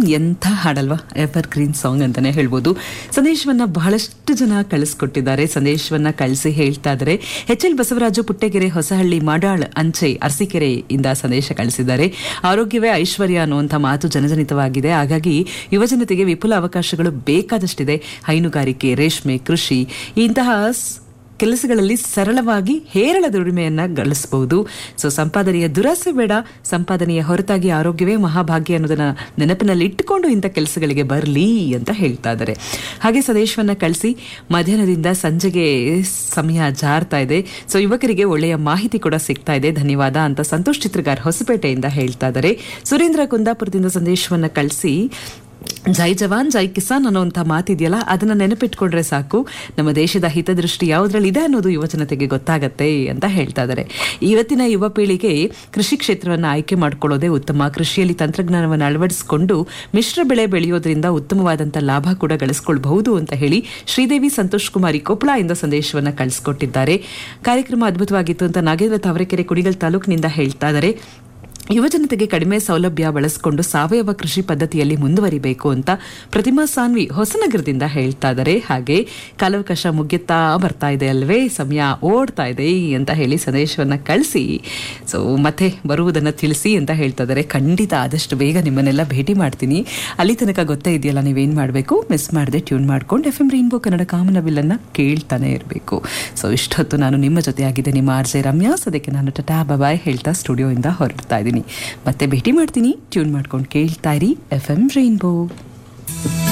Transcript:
ಎಂಥ ಹಾಡಲ್ವಾ ever green song ಅಂತಾನೆ ಹೇಳ್ಬೋದು ಸಂದೇಶವನ್ನ ಬಹಳಷ್ಟು ಜನ ಕಳಿಸ್ಕೊಟ್ಟಿದ್ದಾರೆ ಸಂದೇಶವನ್ನ ಕಳಿಸಿ ಹೇಳ್ತಾ ಇದ್ದಾರೆ ಎಚ್ ಎಲ್ ಬಸವರಾಜು ಪುಟ್ಟೆಗೆರೆ ಹೊಸಹಳ್ಳಿ ಮಾಡಾಳ್ ಅಂಚೆ ಅರಸೀಕೆರೆಯಿಂದ ಸಂದೇಶ ಕಳಿಸಿದ್ದಾರೆ ಆರೋಗ್ಯವೇ ಐಶ್ವರ್ಯ ಅನ್ನುವಂಥ ಮಾತು ಜನಜನಿತವಾಗಿದೆ ಹಾಗಾಗಿ ಯುವಜನತೆಗೆ ವಿಪುಲ ಅವಕಾಶಗಳು ಬೇಕಾದಷ್ಟಿದೆ ಹೈನುಗಾರಿಕೆ ರೇಷ್ಮೆ ಕೃಷಿ ಇಂತಹ ಸ್- ಕೆಲಸಗಳಲ್ಲಿ ಸರಳವಾಗಿ ಹೇರಳ ದುಡಿಮೆಯನ್ನ ಗಳಿಸಬಹುದು ಸೊ ಸಂಪಾದನೆಯ ದುರಾಸೆ ಬೇಡ ಸಂಪಾದನೆಯ ಹೊರತಾಗಿ ಆರೋಗ್ಯವೇ ಮಹಾಭಾಗ್ಯ ಅನ್ನೋದನ್ನ ನೆನಪಿನಲ್ಲಿ ಇಟ್ಟುಕೊಂಡು ಇಂಥ ಕೆಲಸಗಳಿಗೆ ಬರಲಿ ಅಂತ ಹೇಳ್ತಾ ಇದ್ದಾರೆ ಹಾಗೆ ಸಂದೇಶವನ್ನ ಕಳಿಸಿ ಮಧ್ಯಾಹ್ನದಿಂದ ಸಂಜೆಗೆ ಸಮಯ ಜಾರ್ತಾ ಇದೆ ಸೊ ಯುವಕರಿಗೆ ಒಳ್ಳೆಯ ಮಾಹಿತಿ ಕೂಡ ಸಿಗ್ತಾ ಇದೆ ಧನ್ಯವಾದ ಅಂತ ಸಂತೋಷ್ ಚಿತ್ರಗಾರ್ ಹೊಸಪೇಟೆಯಿಂದ ಹೇಳ್ತಾ ಇದ್ದಾರೆ ಸುರೇಂದ್ರ ಕುಂದಾಪುರದಿಂದ ಸಂದೇಶವನ್ನ ಕಳಿಸಿ ಜೈ ಜವಾನ್ ಜೈ ಕಿಸಾನ್ ಅನ್ನೋಂಥ ಮಾತಿದೆಯಲ್ಲ ಅದನ್ನ ನೆನಪಿಟ್ಕೊಂಡ್ರೆ ಸಾಕು ನಮ್ಮ ದೇಶದ ಹಿತದೃಷ್ಟಿ ಯಾವುದ್ರಲ್ಲಿ ಇದೆ ಅನ್ನೋದು ಯುವಜನತೆಗೆ ಗೊತ್ತಾಗತ್ತೆ ಅಂತ ಹೇಳ್ತಾ ಇದ್ದಾರೆ ಇವತ್ತಿನ ಯುವ ಪೀಳಿಗೆ ಕೃಷಿ ಕ್ಷೇತ್ರವನ್ನು ಆಯ್ಕೆ ಮಾಡ್ಕೊಳ್ಳೋದೇ ಉತ್ತಮ ಕೃಷಿಯಲ್ಲಿ ತಂತ್ರಜ್ಞಾನವನ್ನು ಅಳವಡಿಸಿಕೊಂಡು ಮಿಶ್ರ ಬೆಳೆ ಬೆಳೆಯೋದ್ರಿಂದ ಉತ್ತಮವಾದಂಥ ಲಾಭ ಕೂಡ ಗಳಿಸ್ಕೊಳ್ಬಹುದು ಅಂತ ಹೇಳಿ ಶ್ರೀದೇವಿ ಸಂತೋಷ್ ಕುಮಾರಿ ಕೊಪ್ಪಳ ಇಂದ ಸಂದೇಶವನ್ನ ಕಳಿಸ್ಕೊಟ್ಟಿದ್ದಾರೆ ಕಾರ್ಯಕ್ರಮ ಅದ್ಭುತವಾಗಿತ್ತು ಅಂತ ನಾಗೇಂದ್ರ ತಾವರೆಕೆರೆ ಕುಡಿಗಲ್ ತಾಲೂಕಿನಿಂದ ಹೇಳ್ತಾ ಇದ್ದಾರೆ ಯುವಜನತೆಗೆ ಕಡಿಮೆ ಸೌಲಭ್ಯ ಬಳಸಿಕೊಂಡು ಸಾವಯವ ಕೃಷಿ ಪದ್ಧತಿಯಲ್ಲಿ ಮುಂದುವರಿಬೇಕು ಅಂತ ಪ್ರತಿಮಾ ಸಾನ್ವಿ ಹೊಸನಗರದಿಂದ ಹೇಳ್ತಾ ಇದ್ದಾರೆ ಹಾಗೆ ಕಾಲಾವಕಾಶ ಮುಗಿಯುತ್ತಾ ಬರ್ತಾ ಇದೆ ಅಲ್ವೇ ಸಮಯ ಓಡ್ತಾ ಇದೆ ಅಂತ ಹೇಳಿ ಸಂದೇಶವನ್ನ ಕಳಿಸಿ ಸೊ ಮತ್ತೆ ಬರುವುದನ್ನ ತಿಳಿಸಿ ಅಂತ ಹೇಳ್ತಾ ಇದ್ದಾರೆ ಖಂಡಿತ ಆದಷ್ಟು ಬೇಗ ನಿಮ್ಮನ್ನೆಲ್ಲ ಭೇಟಿ ಮಾಡ್ತೀನಿ ಅಲ್ಲಿ ತನಕ ಗೊತ್ತೇ ಇದೆಯಲ್ಲ ನೀವೇನ್ ಮಾಡಬೇಕು ಮಿಸ್ ಮಾಡದೆ ಟ್ಯೂನ್ ಮಾಡ್ಕೊಂಡು ಎಫ್ ಎಂ ರೈನ್ಬೋ ಕನ್ನಡ ಕಾಮನ ಬಿಲ್ಲನ್ನ ಕೇಳ್ತಾನೆ ಇರಬೇಕು ಸೊ ಇಷ್ಟೊತ್ತು ನಾನು ನಿಮ್ಮ ಜೊತೆ ಆಗಿದ್ದೆ ನಿಮ್ಮ ಆರ್ ಜೆ ರಮ್ಯಾ ಸದ್ಯಕ್ಕೆ ನಾನು ಟಟಾ ಬಾಯ್ ಹೇಳ್ತಾ ಸ್ಟುಡಿಯೋಯಿಂದ ಹೊರಡ್ತಾ ಇದ್ದೀನಿ ಮತ್ತೆ ಭೇಟಿ ಮಾಡ್ತೀನಿ ಟ್ಯೂನ್ ಮಾಡ್ಕೊಂಡು ಕೇಳ್ತಾ ಇರಿ ಎಫ್ ಎಂ ರೈನ್ಬೋ